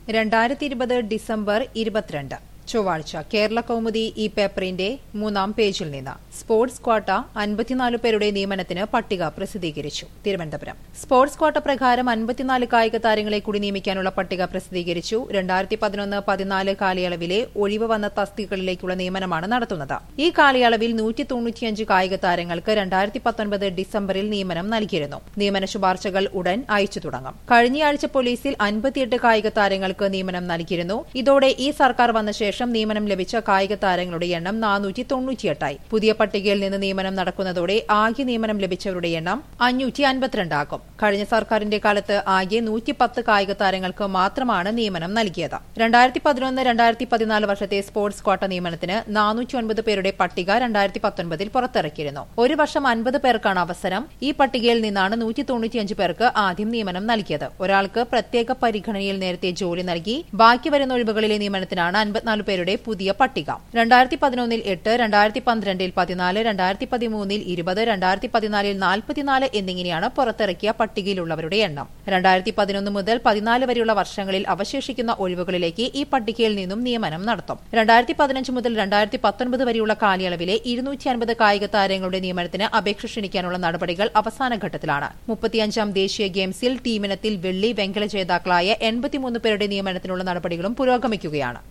രണ്ടായിരത്തി ഇരുപത് ഡിസംബർ ഇരുപത്തിരണ്ട് ചൊവ്വാഴ്ച കേരള കൗമുദി ഈ പേപ്പറിന്റെ മൂന്നാം പേജിൽ നിന്ന് സ്പോർട്സ് ക്വാട്ട അൻപത്തിനാല് പേരുടെ നിയമനത്തിന് പട്ടിക പ്രസിദ്ധീകരിച്ചു തിരുവനന്തപുരം സ്പോർട്സ് ക്വാട്ട പ്രകാരം അൻപത്തിനാല് കായിക താരങ്ങളെ കൂടി നിയമിക്കാനുള്ള പട്ടിക പ്രസിദ്ധീകരിച്ചു രണ്ടായിരത്തി പതിനൊന്ന് പതിനാല് കാലയളവിലെ ഒഴിവ് വന്ന തസ്തികകളിലേക്കുള്ള നിയമനമാണ് നടത്തുന്നത് ഈ കാലയളവിൽ നൂറ്റി തൊണ്ണൂറ്റിയഞ്ച് കായിക താരങ്ങൾക്ക് രണ്ടായിരത്തി പത്തൊൻപത് ഡിസംബറിൽ നിയമനം നൽകിയിരുന്നു നിയമന ശുപാർശകൾ ഉടൻ അയച്ചു തുടങ്ങും കഴിഞ്ഞയാഴ്ച പോലീസിൽ അൻപത്തിയെട്ട് കായിക താരങ്ങൾക്ക് നിയമനം നൽകിയിരുന്നു ഇതോടെ ഈ സർക്കാർ വന്ന ശേഷം നിയമനം ലഭിച്ച കായിക താരങ്ങളുടെ എണ്ണം നാനൂറ്റി തൊണ്ണൂറ്റിയെട്ടായി പുതിയ പട്ടികയിൽ നിന്ന് നിയമനം നടക്കുന്നതോടെ ആകെ നിയമനം ലഭിച്ചവരുടെ എണ്ണം അഞ്ഞൂറ്റി അൻപത്തിരണ്ടാകും കഴിഞ്ഞ സർക്കാരിന്റെ കാലത്ത് ആകെ നൂറ്റി പത്ത് കായിക താരങ്ങൾക്ക് മാത്രമാണ് നിയമനം നൽകിയത് രണ്ടായിരത്തി പതിനൊന്ന് രണ്ടായിരത്തി പതിനാല് വർഷത്തെ സ്പോർട്സ് ക്വാട്ട നിയമനത്തിന് നാനൂറ്റി ഒൻപത് പേരുടെ പട്ടിക രണ്ടായിരത്തി പത്തൊൻപതിൽ പുറത്തിറക്കിയിരുന്നു ഒരു വർഷം അൻപത് പേർക്കാണ് അവസരം ഈ പട്ടികയിൽ നിന്നാണ് നൂറ്റി തൊണ്ണൂറ്റിയഞ്ച് പേർക്ക് ആദ്യം നിയമനം നൽകിയത് ഒരാൾക്ക് പ്രത്യേക പരിഗണനയിൽ നേരത്തെ ജോലി നൽകി ബാക്കി വരുന്ന ഒഴിവുകളിലെ നിയമനത്തിനാണ് അൻപത്തിനാല് പേരുടെ പുതിയ പട്ടിക രണ്ടായിരത്തി പതിനൊന്നിൽ എട്ട് രണ്ടായിരത്തി പന്ത്രണ്ടിൽ പതിനാല് രണ്ടായിരത്തി പതിമൂന്നിൽ ഇരുപത് രണ്ടായിരത്തി പതിനാലിൽ നാൽപ്പത്തിനാല് എന്നിങ്ങനെയാണ് പുറത്തിറക്കിയ പട്ടികയിലുള്ളവരുടെ എണ്ണം രണ്ടായിരത്തി പതിനൊന്ന് മുതൽ പതിനാല് വരെയുള്ള വർഷങ്ങളിൽ അവശേഷിക്കുന്ന ഒഴിവുകളിലേക്ക് ഈ പട്ടികയിൽ നിന്നും നിയമനം നടത്തും രണ്ടായിരത്തി പതിനഞ്ച് മുതൽ രണ്ടായിരത്തി പത്തൊൻപത് വരെയുള്ള കാലയളവിലെ ഇരുന്നൂറ്റി അൻപത് കായിക താരങ്ങളുടെ നിയമനത്തിന് അപേക്ഷ ക്ഷണിക്കാനുള്ള നടപടികൾ അവസാന ഘട്ടത്തിലാണ് മുപ്പത്തിയഞ്ചാം ദേശീയ ഗെയിംസിൽ ടീമിനത്തിൽ വെള്ളി വെങ്കല ജേതാക്കളായ എൺപത്തിമൂന്ന് പേരുടെ നിയമനത്തിനുള്ള നടപടികളും പുരോഗമിക്കുകയാണ്